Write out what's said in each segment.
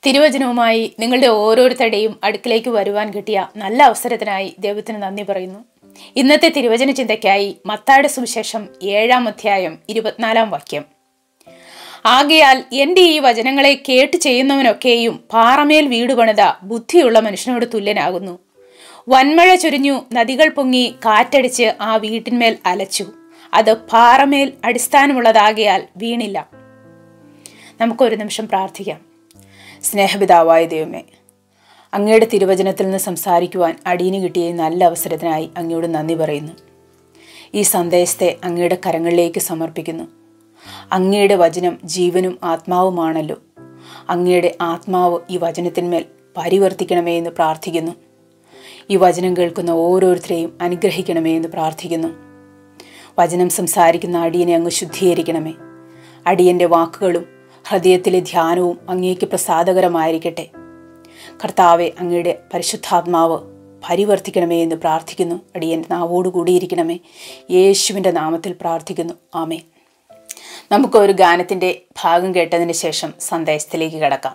തിരുവചനവുമായി നിങ്ങളുടെ ഓരോരുത്തരുടെയും അടുക്കിലേക്ക് വരുവാൻ കിട്ടിയ നല്ല അവസരത്തിനായി ദൈവത്തിന് നന്ദി പറയുന്നു ഇന്നത്തെ തിരുവചന ചിന്തയ്ക്കായി മത്തായുടെ സുവിശേഷം ഏഴാം അധ്യായം ഇരുപത്തിനാലാം വാക്യം ആകയാൽ എൻ്റെ ഈ വചനങ്ങളെ കേട്ട് ചെയ്യുന്നവനൊക്കെയും പാറമേൽ വീട് പണിത ബുദ്ധിയുള്ള മനുഷ്യനോട് തുല്യനാകുന്നു വൻമഴ ചൊരിഞ്ഞു നദികൾ പൊങ്ങി കാറ്റടിച്ച് ആ വീട്ടിന്മേൽ അലച്ചു അത് പാറമേൽ അടിസ്ഥാനമുള്ളതാകയാൽ വീണില്ല നമുക്കൊരു നിമിഷം പ്രാർത്ഥിക്കാം സ്നേഹപിതാവായ ദൈവമേ അങ്ങയുടെ തിരുവചനത്തിൽ നിന്ന് സംസാരിക്കുവാൻ അടിയന് കിട്ടിയ ഈ നല്ല അവസരത്തിനായി അങ്ങയോട് നന്ദി പറയുന്നു ഈ സന്ദേശത്തെ അങ്ങയുടെ കരങ്ങളിലേക്ക് സമർപ്പിക്കുന്നു അങ്ങയുടെ വചനം ജീവനും ആത്മാവുമാണല്ലോ അങ്ങയുടെ ആത്മാവ് ഈ വചനത്തിന്മേൽ പരിവർത്തിക്കണമേ എന്ന് പ്രാർത്ഥിക്കുന്നു ഈ വചനം കേൾക്കുന്ന ഓരോരുത്തരെയും അനുഗ്രഹിക്കണമേ എന്ന് പ്രാർത്ഥിക്കുന്നു വചനം സംസാരിക്കുന്ന അടിയനെ അങ്ങ് ശുദ്ധീകരിക്കണമേ അടിയൻ്റെ വാക്കുകളും ഹൃദയത്തിലെ ധ്യാനവും അങ്ങേക്ക് പ്രസാദകരമായിരിക്കട്ടെ കർത്താവെ അങ്ങയുടെ പരിശുദ്ധാത്മാവ് പരിവർത്തിക്കണമേ എന്ന് പ്രാർത്ഥിക്കുന്നു അടിയൻ നാവോട് കൂടിയിരിക്കണമേ യേശുവിൻ്റെ നാമത്തിൽ പ്രാർത്ഥിക്കുന്നു ആമേ നമുക്ക് ഒരു ഗാനത്തിൻ്റെ ഭാഗം കേട്ടതിന് ശേഷം സന്ദേശത്തിലേക്ക് കിടക്കാം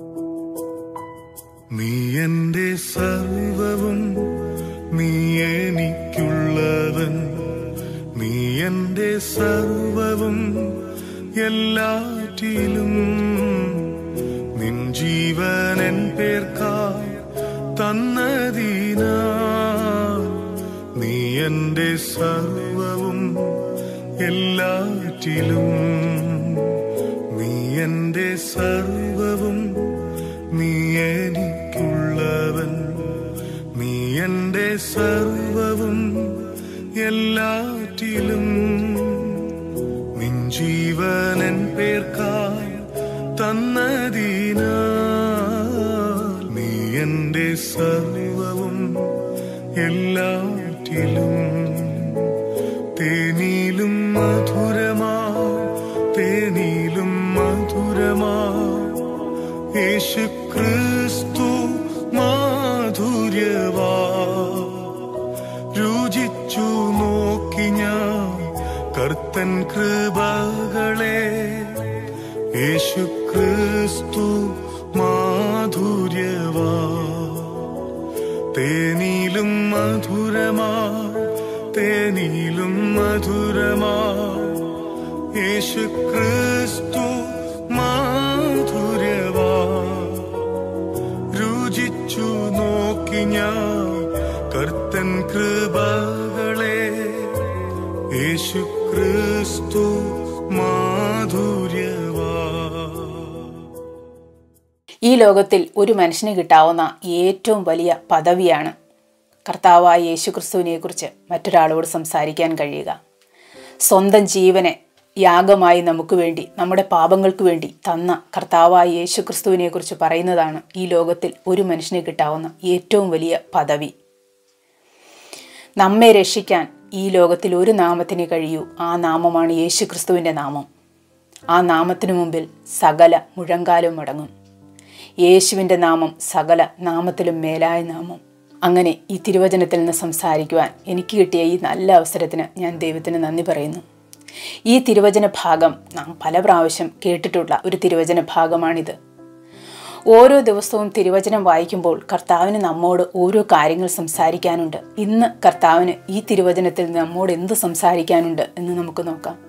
നീ എന്റെ സർവവും നീ എനിക്കുള്ളവൻ നീ എന്റെ സർവവും എല്ലാറ്റിലും നിൻ ജീവനൻ പേർക്കായി തന്നതീനാ നീ എന്റെ സർവവും എല്ലാറ്റിലും നീ എന്റെ സർവവും നീ എനിക്കുള്ളവൻ നീ എന്റെ സർവവും എല്ലാറ്റിലും നിൻ ജീവനൻ പേർക്കായി തന്നതീനാ നീ എന്റെ സർവവും എല്ലാറ്റിലും തേനിലും മധുരമാ തേനിലും മധുരമാ യേശു ക്രിസ്തു മാധുര്യവാ രുചിച്ചു നോക്കി ഞാൻ കർത്തൻ കൃപകളെ യേശു ക്രിസ്തു മാധുര്യവാ തേനിലും മധുരമാ തേനിലും മധുരമാ യേശു ക്രിസ്തു മാധുര്യവാ രുചിച്ചു നോക്കി ഞാൻ കർത്തൻ കൃപകളെ യേശു ക്രിസ്തു മാധുര്യവാ ഈ ലോകത്തിൽ ഒരു മനുഷ്യന് കിട്ടാവുന്ന ഏറ്റവും വലിയ പദവിയാണ് കർത്താവായ യേശു ക്രിസ്തുവിനെക്കുറിച്ച് മറ്റൊരാളോട് സംസാരിക്കാൻ കഴിയുക സ്വന്തം ജീവനെ യാഗമായി നമുക്ക് വേണ്ടി നമ്മുടെ പാപങ്ങൾക്ക് വേണ്ടി തന്ന കർത്താവായ യേശു ക്രിസ്തുവിനെക്കുറിച്ച് പറയുന്നതാണ് ഈ ലോകത്തിൽ ഒരു മനുഷ്യന് കിട്ടാവുന്ന ഏറ്റവും വലിയ പദവി നമ്മെ രക്ഷിക്കാൻ ഈ ലോകത്തിൽ ഒരു നാമത്തിന് കഴിയൂ ആ നാമമാണ് യേശു ക്രിസ്തുവിൻ്റെ നാമം ആ നാമത്തിനു മുമ്പിൽ സകല മുഴങ്കാലും മടങ്ങും യേശുവിൻ്റെ നാമം സകല നാമത്തിലും മേലായ നാമം അങ്ങനെ ഈ തിരുവചനത്തിൽ നിന്ന് സംസാരിക്കുവാൻ എനിക്ക് കിട്ടിയ ഈ നല്ല അവസരത്തിന് ഞാൻ ദൈവത്തിന് നന്ദി പറയുന്നു ഈ തിരുവചന ഭാഗം നാം പല പ്രാവശ്യം കേട്ടിട്ടുള്ള ഒരു തിരുവചന ഭാഗമാണിത് ഓരോ ദിവസവും തിരുവചനം വായിക്കുമ്പോൾ കർത്താവിന് നമ്മോട് ഓരോ കാര്യങ്ങൾ സംസാരിക്കാനുണ്ട് ഇന്ന് കർത്താവിന് ഈ തിരുവചനത്തിൽ നമ്മോട് എന്ത് സംസാരിക്കാനുണ്ട് എന്ന് നമുക്ക് നോക്കാം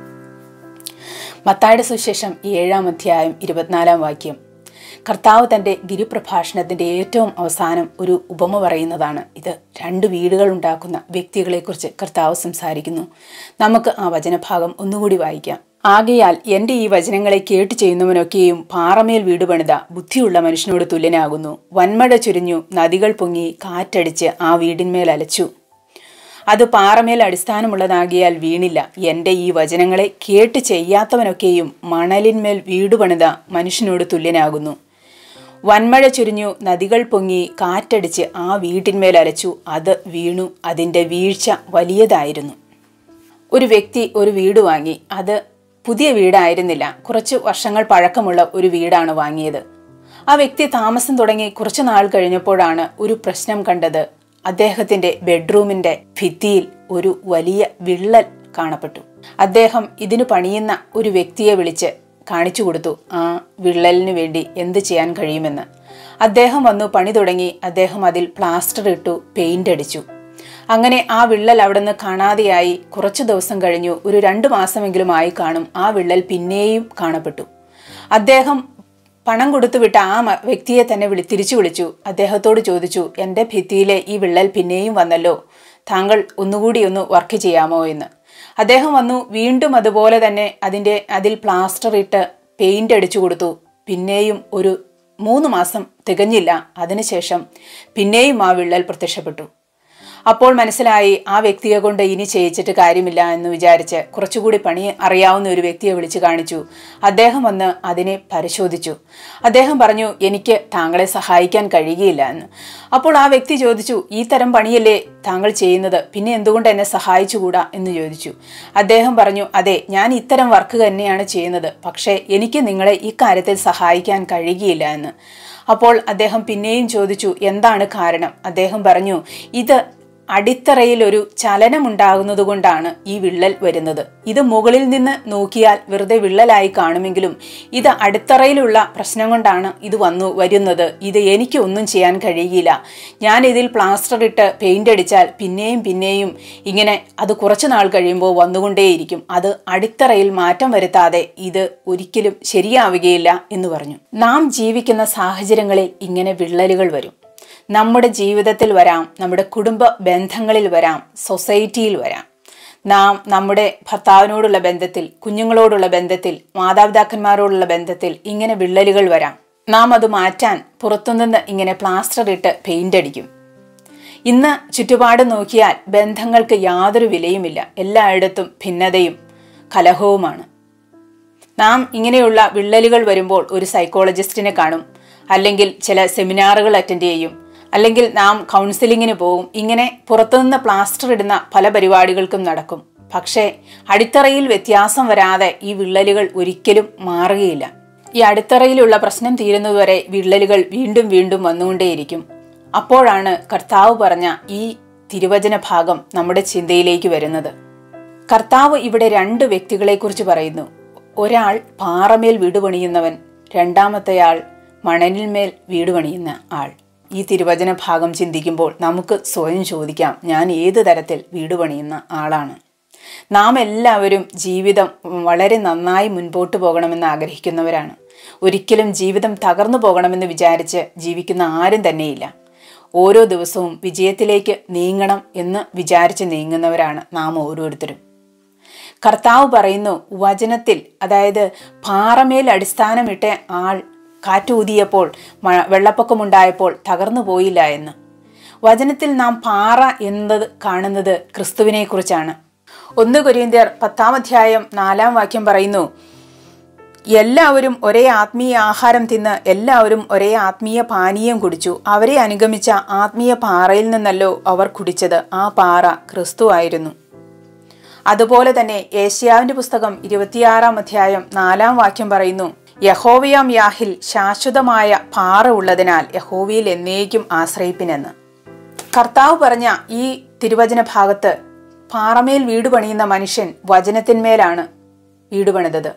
മത്തായുടെ സുശേഷം ഏഴാം അധ്യായം ഇരുപത്തിനാലാം വാക്യം കർത്താവ് തൻ്റെ ഗിരിപ്രഭാഷണത്തിൻ്റെ ഏറ്റവും അവസാനം ഒരു ഉപമ പറയുന്നതാണ് ഇത് രണ്ട് വീടുകൾ ഉണ്ടാക്കുന്ന വ്യക്തികളെക്കുറിച്ച് കർത്താവ് സംസാരിക്കുന്നു നമുക്ക് ആ വചനഭാഗം ഒന്നുകൂടി വായിക്കാം ആകയാൽ എൻ്റെ ഈ വചനങ്ങളെ കേട്ട് ചെയ്യുന്നവനൊക്കെയും പാറമേൽ വീട് പണിത ബുദ്ധിയുള്ള മനുഷ്യനോട് തുല്യനാകുന്നു വൻമഴ ചുരിഞ്ഞു നദികൾ പൊങ്ങി കാറ്റടിച്ച് ആ വീടിന്മേൽ അലച്ചു അത് പാറമേൽ അടിസ്ഥാനമുള്ളതാകിയാൽ വീണില്ല എൻ്റെ ഈ വചനങ്ങളെ കേട്ട് ചെയ്യാത്തവനൊക്കെയും മണലിന്മേൽ വീട് പണിത മനുഷ്യനോട് തുല്യനാകുന്നു വൻമഴ ചുരിഞ്ഞു നദികൾ പൊങ്ങി കാറ്റടിച്ച് ആ വീട്ടിന്മേൽ അലച്ചു അത് വീണു അതിൻ്റെ വീഴ്ച വലിയതായിരുന്നു ഒരു വ്യക്തി ഒരു വീട് വാങ്ങി അത് പുതിയ വീടായിരുന്നില്ല കുറച്ച് വർഷങ്ങൾ പഴക്കമുള്ള ഒരു വീടാണ് വാങ്ങിയത് ആ വ്യക്തി താമസം തുടങ്ങി കുറച്ചു നാൾ കഴിഞ്ഞപ്പോഴാണ് ഒരു പ്രശ്നം കണ്ടത് അദ്ദേഹത്തിന്റെ ബെഡ്റൂമിന്റെ ഭിത്തിയിൽ ഒരു വലിയ വിള്ളൽ കാണപ്പെട്ടു അദ്ദേഹം ഇതിനു പണിയുന്ന ഒരു വ്യക്തിയെ വിളിച്ച് കാണിച്ചു കൊടുത്തു ആ വിള്ളലിന് വേണ്ടി എന്ത് ചെയ്യാൻ കഴിയുമെന്ന് അദ്ദേഹം വന്നു പണി തുടങ്ങി അദ്ദേഹം അതിൽ പ്ലാസ്റ്റർ ഇട്ടു പെയിന്റ് അടിച്ചു അങ്ങനെ ആ വിള്ളൽ അവിടെ നിന്ന് കാണാതെയായി കുറച്ചു ദിവസം കഴിഞ്ഞു ഒരു രണ്ട് മാസമെങ്കിലും ആയി കാണും ആ വിള്ളൽ പിന്നെയും കാണപ്പെട്ടു അദ്ദേഹം പണം കൊടുത്തു വിട്ട ആ മ- വ്യക്തിയെ തന്നെ വിളി തിരിച്ചു വിളിച്ചു അദ്ദേഹത്തോട് ചോദിച്ചു എൻ്റെ ഭിത്തിയിലെ ഈ വിള്ളൽ പിന്നെയും വന്നല്ലോ താങ്കൾ ഒന്നുകൂടി ഒന്ന് വർക്ക് ചെയ്യാമോ എന്ന് അദ്ദേഹം വന്നു വീണ്ടും അതുപോലെ തന്നെ അതിൻ്റെ അതിൽ പ്ലാസ്റ്റർ ഇട്ട് പെയിന്റ് അടിച്ചു കൊടുത്തു പിന്നെയും ഒരു മൂന്ന് മാസം തികഞ്ഞില്ല അതിനുശേഷം പിന്നെയും ആ വിള്ളൽ പ്രത്യക്ഷപ്പെട്ടു അപ്പോൾ മനസ്സിലായി ആ വ്യക്തിയെ കൊണ്ട് ഇനി ചെയ്യിച്ചിട്ട് കാര്യമില്ല എന്ന് വിചാരിച്ച് കുറച്ചുകൂടി പണി അറിയാവുന്ന ഒരു വ്യക്തിയെ വിളിച്ചു കാണിച്ചു അദ്ദേഹം വന്ന് അതിനെ പരിശോധിച്ചു അദ്ദേഹം പറഞ്ഞു എനിക്ക് താങ്കളെ സഹായിക്കാൻ കഴിയുകയില്ല എന്ന് അപ്പോൾ ആ വ്യക്തി ചോദിച്ചു ഈ തരം പണിയല്ലേ താങ്കൾ ചെയ്യുന്നത് പിന്നെ എന്തുകൊണ്ട് എന്നെ സഹായിച്ചുകൂടാ എന്ന് ചോദിച്ചു അദ്ദേഹം പറഞ്ഞു അതെ ഞാൻ ഇത്തരം വർക്ക് തന്നെയാണ് ചെയ്യുന്നത് പക്ഷേ എനിക്ക് നിങ്ങളെ ഈ കാര്യത്തിൽ സഹായിക്കാൻ കഴിയുകയില്ല എന്ന് അപ്പോൾ അദ്ദേഹം പിന്നെയും ചോദിച്ചു എന്താണ് കാരണം അദ്ദേഹം പറഞ്ഞു ഇത് അടിത്തറയിൽ ഒരു ചലനമുണ്ടാകുന്നത് കൊണ്ടാണ് ഈ വിള്ളൽ വരുന്നത് ഇത് മുകളിൽ നിന്ന് നോക്കിയാൽ വെറുതെ വിള്ളലായി കാണുമെങ്കിലും ഇത് അടിത്തറയിലുള്ള പ്രശ്നം കൊണ്ടാണ് ഇത് വന്നു വരുന്നത് ഇത് എനിക്ക് ഒന്നും ചെയ്യാൻ കഴിയില്ല ഞാൻ ഇതിൽ പ്ലാസ്റ്റർ ഇട്ട് പെയിന്റ് അടിച്ചാൽ പിന്നെയും പിന്നെയും ഇങ്ങനെ അത് കുറച്ചു നാൾ കഴിയുമ്പോൾ വന്നുകൊണ്ടേയിരിക്കും അത് അടിത്തറയിൽ മാറ്റം വരുത്താതെ ഇത് ഒരിക്കലും ശരിയാവുകയില്ല എന്ന് പറഞ്ഞു നാം ജീവിക്കുന്ന സാഹചര്യങ്ങളിൽ ഇങ്ങനെ വിള്ളലുകൾ വരും നമ്മുടെ ജീവിതത്തിൽ വരാം നമ്മുടെ കുടുംബ ബന്ധങ്ങളിൽ വരാം സൊസൈറ്റിയിൽ വരാം നാം നമ്മുടെ ഭർത്താവിനോടുള്ള ബന്ധത്തിൽ കുഞ്ഞുങ്ങളോടുള്ള ബന്ധത്തിൽ മാതാപിതാക്കന്മാരോടുള്ള ബന്ധത്തിൽ ഇങ്ങനെ വിള്ളലുകൾ വരാം നാം അത് മാറ്റാൻ പുറത്തുനിന്ന് ഇങ്ങനെ പ്ലാസ്റ്റർ ഇട്ട് പെയിന്റ് അടിക്കും ഇന്ന് ചുറ്റുപാട് നോക്കിയാൽ ബന്ധങ്ങൾക്ക് യാതൊരു വിലയുമില്ല എല്ലായിടത്തും ഭിന്നതയും കലഹവുമാണ് നാം ഇങ്ങനെയുള്ള വിള്ളലുകൾ വരുമ്പോൾ ഒരു സൈക്കോളജിസ്റ്റിനെ കാണും അല്ലെങ്കിൽ ചില സെമിനാറുകൾ അറ്റൻഡ് ചെയ്യും അല്ലെങ്കിൽ നാം കൗൺസിലിങ്ങിന് പോകും ഇങ്ങനെ പുറത്തുനിന്ന് പ്ലാസ്റ്റർ ഇടുന്ന പല പരിപാടികൾക്കും നടക്കും പക്ഷേ അടിത്തറയിൽ വ്യത്യാസം വരാതെ ഈ വിള്ളലുകൾ ഒരിക്കലും മാറുകയില്ല ഈ അടിത്തറയിലുള്ള പ്രശ്നം തീരുന്നതുവരെ വിള്ളലുകൾ വീണ്ടും വീണ്ടും വന്നുകൊണ്ടേയിരിക്കും അപ്പോഴാണ് കർത്താവ് പറഞ്ഞ ഈ തിരുവചന ഭാഗം നമ്മുടെ ചിന്തയിലേക്ക് വരുന്നത് കർത്താവ് ഇവിടെ രണ്ട് വ്യക്തികളെക്കുറിച്ച് പറയുന്നു ഒരാൾ പാറമേൽ വീട് പണിയുന്നവൻ രണ്ടാമത്തെയാൾ മണലിന്മേൽ വീട് പണിയുന്ന ആൾ ഈ തിരുവചന ഭാഗം ചിന്തിക്കുമ്പോൾ നമുക്ക് സ്വയം ചോദിക്കാം ഞാൻ ഏത് തരത്തിൽ വീട് പണിയുന്ന ആളാണ് നാം എല്ലാവരും ജീവിതം വളരെ നന്നായി മുൻപോട്ട് പോകണമെന്ന് ആഗ്രഹിക്കുന്നവരാണ് ഒരിക്കലും ജീവിതം തകർന്നു പോകണമെന്ന് വിചാരിച്ച് ജീവിക്കുന്ന ആരും തന്നെയില്ല ഓരോ ദിവസവും വിജയത്തിലേക്ക് നീങ്ങണം എന്ന് വിചാരിച്ച് നീങ്ങുന്നവരാണ് നാം ഓരോരുത്തരും കർത്താവ് പറയുന്നു വചനത്തിൽ അതായത് പാറമേൽ അടിസ്ഥാനമിട്ട ആൾ കാറ്റൂതിയപ്പോൾ മ- വെള്ളപ്പൊക്കമുണ്ടായപ്പോൾ തകർന്നു പോയില്ല എന്ന് വചനത്തിൽ നാം പാറ എന്നത് കാണുന്നത് ക്രിസ്തുവിനെ കുറിച്ചാണ് ഒന്ന് കൊരിന്ത്യർ പത്താം അധ്യായം നാലാം വാക്യം പറയുന്നു എല്ലാവരും ഒരേ ആത്മീയ ആഹാരം തിന്ന് എല്ലാവരും ഒരേ ആത്മീയ പാനീയം കുടിച്ചു അവരെ അനുഗമിച്ച ആത്മീയ പാറയിൽ നിന്നല്ലോ അവർ കുടിച്ചത് ആ പാറ ക്രിസ്തു ആയിരുന്നു അതുപോലെ തന്നെ ഏഷ്യാവിന്റെ പുസ്തകം ഇരുപത്തിയാറാം അധ്യായം നാലാം വാക്യം പറയുന്നു യഹോവയാം യാഹിൽ ശാശ്വതമായ പാറ ഉള്ളതിനാൽ യഹോവയിൽ എന്നേക്കും ആശ്രയിപ്പിനെന്ന് കർത്താവ് പറഞ്ഞ ഈ തിരുവചന ഭാഗത്ത് പാറമേൽ വീട് പണിയുന്ന മനുഷ്യൻ വചനത്തിന്മേലാണ് വീട് പണിതത്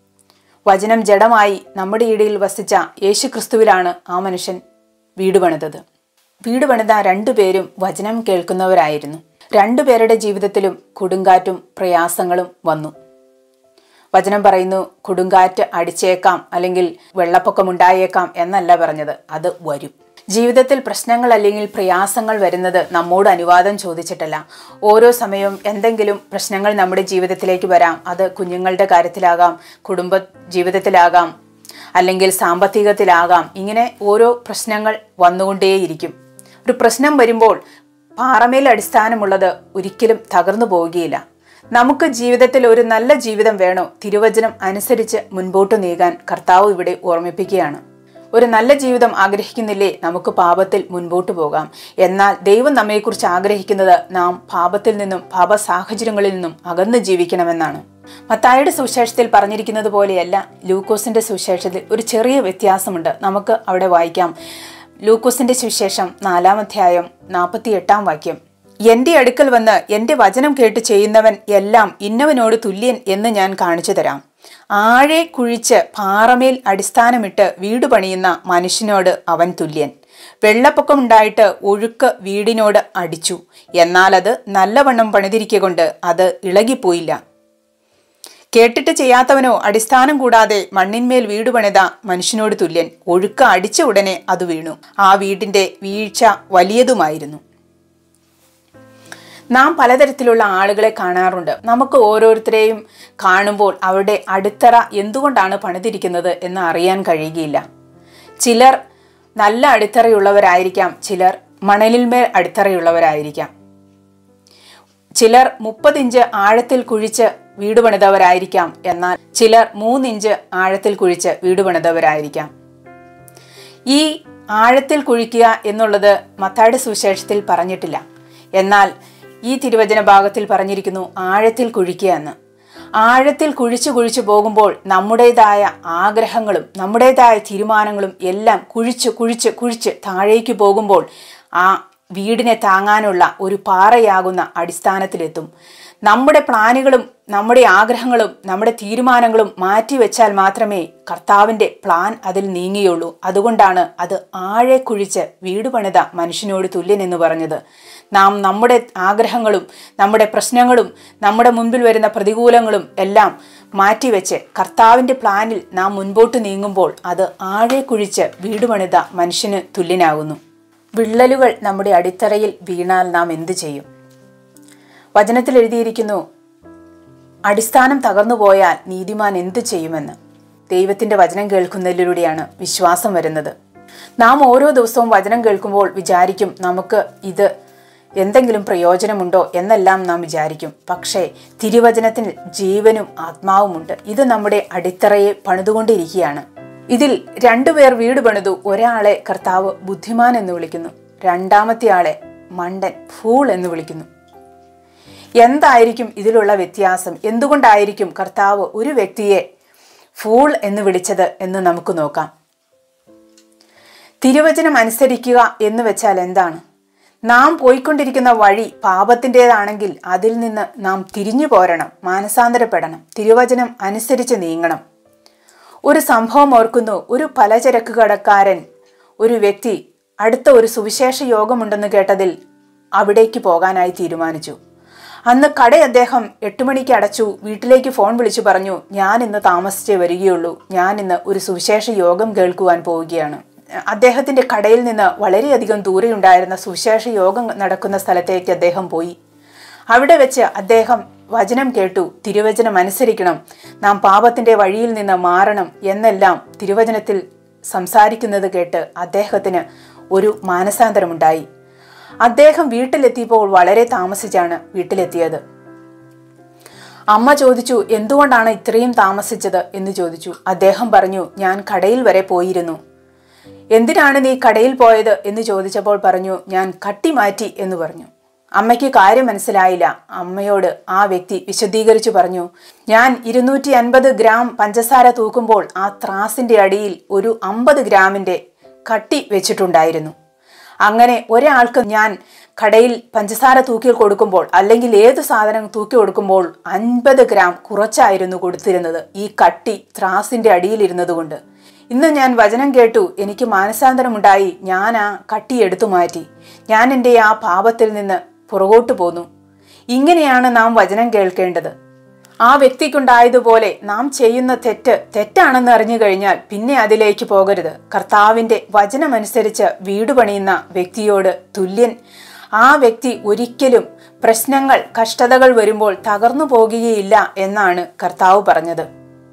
വചനം ജഡമായി നമ്മുടെ ഇടയിൽ വസിച്ച യേശു ക്രിസ്തുവിലാണ് ആ മനുഷ്യൻ വീട് പണിതത് വീട് പണിത രണ്ടുപേരും വചനം കേൾക്കുന്നവരായിരുന്നു രണ്ടുപേരുടെ ജീവിതത്തിലും കൊടുങ്കാറ്റും പ്രയാസങ്ങളും വന്നു വചനം പറയുന്നു കൊടുങ്കാറ്റ് അടിച്ചേക്കാം അല്ലെങ്കിൽ വെള്ളപ്പൊക്കമുണ്ടായേക്കാം എന്നല്ല പറഞ്ഞത് അത് വരും ജീവിതത്തിൽ പ്രശ്നങ്ങൾ അല്ലെങ്കിൽ പ്രയാസങ്ങൾ വരുന്നത് നമ്മോട് അനുവാദം ചോദിച്ചിട്ടല്ല ഓരോ സമയവും എന്തെങ്കിലും പ്രശ്നങ്ങൾ നമ്മുടെ ജീവിതത്തിലേക്ക് വരാം അത് കുഞ്ഞുങ്ങളുടെ കാര്യത്തിലാകാം കുടുംബ ജീവിതത്തിലാകാം അല്ലെങ്കിൽ സാമ്പത്തികത്തിലാകാം ഇങ്ങനെ ഓരോ പ്രശ്നങ്ങൾ വന്നുകൊണ്ടേയിരിക്കും ഒരു പ്രശ്നം വരുമ്പോൾ പാറമേൽ അടിസ്ഥാനമുള്ളത് ഒരിക്കലും തകർന്നു പോവുകയില്ല നമുക്ക് ജീവിതത്തിൽ ഒരു നല്ല ജീവിതം വേണോ തിരുവചനം അനുസരിച്ച് മുൻപോട്ട് നീങ്ങാൻ കർത്താവ് ഇവിടെ ഓർമ്മിപ്പിക്കുകയാണ് ഒരു നല്ല ജീവിതം ആഗ്രഹിക്കുന്നില്ലേ നമുക്ക് പാപത്തിൽ മുൻപോട്ട് പോകാം എന്നാൽ ദൈവം നമ്മെക്കുറിച്ച് ആഗ്രഹിക്കുന്നത് നാം പാപത്തിൽ നിന്നും പാപ സാഹചര്യങ്ങളിൽ നിന്നും അകന്നു ജീവിക്കണമെന്നാണ് മത്തായുടെ സുവിശേഷത്തിൽ പറഞ്ഞിരിക്കുന്നത് പോലെയല്ല ലൂക്കോസിന്റെ സുവിശേഷത്തിൽ ഒരു ചെറിയ വ്യത്യാസമുണ്ട് നമുക്ക് അവിടെ വായിക്കാം ലൂക്കോസിന്റെ സുവിശേഷം നാലാം അധ്യായം നാൽപ്പത്തി എട്ടാം വാക്യം എന്റെ അടുക്കൽ വന്ന് എന്റെ വചനം കേട്ട് ചെയ്യുന്നവൻ എല്ലാം ഇന്നവനോട് തുല്യൻ എന്ന് ഞാൻ കാണിച്ചു തരാം ആഴെ കുഴിച്ച് പാറമേൽ അടിസ്ഥാനമിട്ട് വീട് പണിയുന്ന മനുഷ്യനോട് അവൻ തുല്യൻ വെള്ളപ്പൊക്കമുണ്ടായിട്ട് ഒഴുക്ക് വീടിനോട് അടിച്ചു എന്നാൽ അത് നല്ലവണ്ണം പണിതിരിക്കൊണ്ട് അത് ഇളകിപ്പോയില്ല കേട്ടിട്ട് ചെയ്യാത്തവനോ അടിസ്ഥാനം കൂടാതെ മണ്ണിന്മേൽ വീട് പണിത മനുഷ്യനോട് തുല്യൻ ഒഴുക്ക് അടിച്ച ഉടനെ അത് വീണു ആ വീടിന്റെ വീഴ്ച വലിയതുമായിരുന്നു നാം പലതരത്തിലുള്ള ആളുകളെ കാണാറുണ്ട് നമുക്ക് ഓരോരുത്തരെയും കാണുമ്പോൾ അവരുടെ അടിത്തറ എന്തുകൊണ്ടാണ് പണിതിരിക്കുന്നത് എന്ന് അറിയാൻ കഴിയുകയില്ല ചിലർ നല്ല അടിത്തറയുള്ളവരായിരിക്കാം ചിലർ മണലിന്മേൽ അടിത്തറയുള്ളവരായിരിക്കാം ചിലർ മുപ്പതിഞ്ച് ആഴത്തിൽ കുഴിച്ച് വീട് പണിതവരായിരിക്കാം എന്നാൽ ചിലർ മൂന്നിഞ്ച് ആഴത്തിൽ കുഴിച്ച് വീട് പണിതവരായിരിക്കാം ഈ ആഴത്തിൽ കുഴിക്കുക എന്നുള്ളത് മത്തായുടെ സുവിശേഷത്തിൽ പറഞ്ഞിട്ടില്ല എന്നാൽ ഈ തിരുവചന ഭാഗത്തിൽ പറഞ്ഞിരിക്കുന്നു ആഴത്തിൽ കുഴിക്കുക എന്ന് ആഴത്തിൽ കുഴിച്ചു കുഴിച്ചു പോകുമ്പോൾ നമ്മുടേതായ ആഗ്രഹങ്ങളും നമ്മുടേതായ തീരുമാനങ്ങളും എല്ലാം കുഴിച്ച് കുഴിച്ച് കുഴിച്ച് താഴേക്ക് പോകുമ്പോൾ ആ വീടിനെ താങ്ങാനുള്ള ഒരു പാറയാകുന്ന അടിസ്ഥാനത്തിലെത്തും നമ്മുടെ പ്ലാനുകളും നമ്മുടെ ആഗ്രഹങ്ങളും നമ്മുടെ തീരുമാനങ്ങളും മാറ്റിവെച്ചാൽ മാത്രമേ കർത്താവിൻ്റെ പ്ലാൻ അതിൽ നീങ്ങിയുള്ളൂ അതുകൊണ്ടാണ് അത് ആഴെ കുഴിച്ച് വീട് പണിത മനുഷ്യനോട് തുല്യൻ എന്ന് പറഞ്ഞത് നാം നമ്മുടെ ആഗ്രഹങ്ങളും നമ്മുടെ പ്രശ്നങ്ങളും നമ്മുടെ മുൻപിൽ വരുന്ന പ്രതികൂലങ്ങളും എല്ലാം മാറ്റിവെച്ച് കർത്താവിൻ്റെ പ്ലാനിൽ നാം മുൻപോട്ട് നീങ്ങുമ്പോൾ അത് ആഴെ കുഴിച്ച് വീട് പണിത മനുഷ്യന് തുല്യനാകുന്നു വിള്ളലുകൾ നമ്മുടെ അടിത്തറയിൽ വീണാൽ നാം എന്തു ചെയ്യും വചനത്തിൽ എഴുതിയിരിക്കുന്നു അടിസ്ഥാനം തകർന്നു പോയാൽ നീതിമാൻ എന്തു ചെയ്യുമെന്ന് ദൈവത്തിന്റെ വചനം കേൾക്കുന്നതിലൂടെയാണ് വിശ്വാസം വരുന്നത് നാം ഓരോ ദിവസവും വചനം കേൾക്കുമ്പോൾ വിചാരിക്കും നമുക്ക് ഇത് എന്തെങ്കിലും പ്രയോജനമുണ്ടോ എന്നെല്ലാം നാം വിചാരിക്കും പക്ഷേ തിരുവചനത്തിൽ ജീവനും ആത്മാവുമുണ്ട് ഇത് നമ്മുടെ അടിത്തറയെ പണിതുകൊണ്ടിരിക്കുകയാണ് ഇതിൽ രണ്ടുപേർ വീട് പണിതു ഒരാളെ കർത്താവ് ബുദ്ധിമാൻ എന്ന് വിളിക്കുന്നു രണ്ടാമത്തെ ആളെ മണ്ടൻ ഫൂൾ എന്ന് വിളിക്കുന്നു എന്തായിരിക്കും ഇതിലുള്ള വ്യത്യാസം എന്തുകൊണ്ടായിരിക്കും കർത്താവ് ഒരു വ്യക്തിയെ ഫൂൾ എന്ന് വിളിച്ചത് എന്ന് നമുക്ക് നോക്കാം തിരുവചനം അനുസരിക്കുക എന്ന് വെച്ചാൽ എന്താണ് നാം പോയിക്കൊണ്ടിരിക്കുന്ന വഴി പാപത്തിൻ്റെതാണെങ്കിൽ അതിൽ നിന്ന് നാം തിരിഞ്ഞു പോരണം മാനസാന്തരപ്പെടണം തിരുവചനം അനുസരിച്ച് നീങ്ങണം ഒരു സംഭവം ഓർക്കുന്നു ഒരു പലചരക്ക് കടക്കാരൻ ഒരു വ്യക്തി അടുത്ത ഒരു സുവിശേഷ യോഗമുണ്ടെന്ന് കേട്ടതിൽ അവിടേക്ക് പോകാനായി തീരുമാനിച്ചു അന്ന് കട അദ്ദേഹം എട്ട് മണിക്ക് അടച്ചു വീട്ടിലേക്ക് ഫോൺ വിളിച്ചു പറഞ്ഞു ഞാൻ ഇന്ന് താമസിച്ചേ വരികയുള്ളൂ ഞാൻ ഇന്ന് ഒരു സുവിശേഷ യോഗം കേൾക്കുവാൻ പോവുകയാണ് അദ്ദേഹത്തിന്റെ കടയിൽ നിന്ന് വളരെയധികം ദൂരെയുണ്ടായിരുന്ന സുവിശേഷ യോഗം നടക്കുന്ന സ്ഥലത്തേക്ക് അദ്ദേഹം പോയി അവിടെ വെച്ച് അദ്ദേഹം വചനം കേട്ടു തിരുവചനം അനുസരിക്കണം നാം പാപത്തിന്റെ വഴിയിൽ നിന്ന് മാറണം എന്നെല്ലാം തിരുവചനത്തിൽ സംസാരിക്കുന്നത് കേട്ട് അദ്ദേഹത്തിന് ഒരു മാനസാന്തരമുണ്ടായി അദ്ദേഹം വീട്ടിലെത്തിയപ്പോൾ വളരെ താമസിച്ചാണ് വീട്ടിലെത്തിയത് അമ്മ ചോദിച്ചു എന്തുകൊണ്ടാണ് ഇത്രയും താമസിച്ചത് എന്ന് ചോദിച്ചു അദ്ദേഹം പറഞ്ഞു ഞാൻ കടയിൽ വരെ പോയിരുന്നു എന്തിനാണ് നീ കടയിൽ പോയത് എന്ന് ചോദിച്ചപ്പോൾ പറഞ്ഞു ഞാൻ കട്ടി മാറ്റി എന്ന് പറഞ്ഞു അമ്മയ്ക്ക് കാര്യം മനസ്സിലായില്ല അമ്മയോട് ആ വ്യക്തി വിശദീകരിച്ചു പറഞ്ഞു ഞാൻ ഇരുന്നൂറ്റി അൻപത് ഗ്രാം പഞ്ചസാര തൂക്കുമ്പോൾ ആ ത്രാസിന്റെ അടിയിൽ ഒരു അമ്പത് ഗ്രാമിന്റെ കട്ടി വെച്ചിട്ടുണ്ടായിരുന്നു അങ്ങനെ ഒരാൾക്ക് ഞാൻ കടയിൽ പഞ്ചസാര തൂക്കി കൊടുക്കുമ്പോൾ അല്ലെങ്കിൽ ഏത് സാധനം തൂക്കി കൊടുക്കുമ്പോൾ അൻപത് ഗ്രാം കുറച്ചായിരുന്നു കൊടുത്തിരുന്നത് ഈ കട്ടി ത്രാസിന്റെ അടിയിലിരുന്നത് കൊണ്ട് ഇന്ന് ഞാൻ വചനം കേട്ടു എനിക്ക് മാനസാന്തരമുണ്ടായി ഞാൻ ആ കട്ടി എടുത്തു മാറ്റി ഞാൻ എൻ്റെ ആ പാപത്തിൽ നിന്ന് പുറകോട്ട് പോന്നു ഇങ്ങനെയാണ് നാം വചനം കേൾക്കേണ്ടത് ആ വ്യക്തിക്കുണ്ടായതുപോലെ നാം ചെയ്യുന്ന തെറ്റ് തെറ്റാണെന്ന് അറിഞ്ഞു കഴിഞ്ഞാൽ പിന്നെ അതിലേക്ക് പോകരുത് കർത്താവിന്റെ വചനമനുസരിച്ച് വീട് പണിയുന്ന വ്യക്തിയോട് തുല്യൻ ആ വ്യക്തി ഒരിക്കലും പ്രശ്നങ്ങൾ കഷ്ടതകൾ വരുമ്പോൾ തകർന്നു പോകുകയില്ല എന്നാണ് കർത്താവ് പറഞ്ഞത്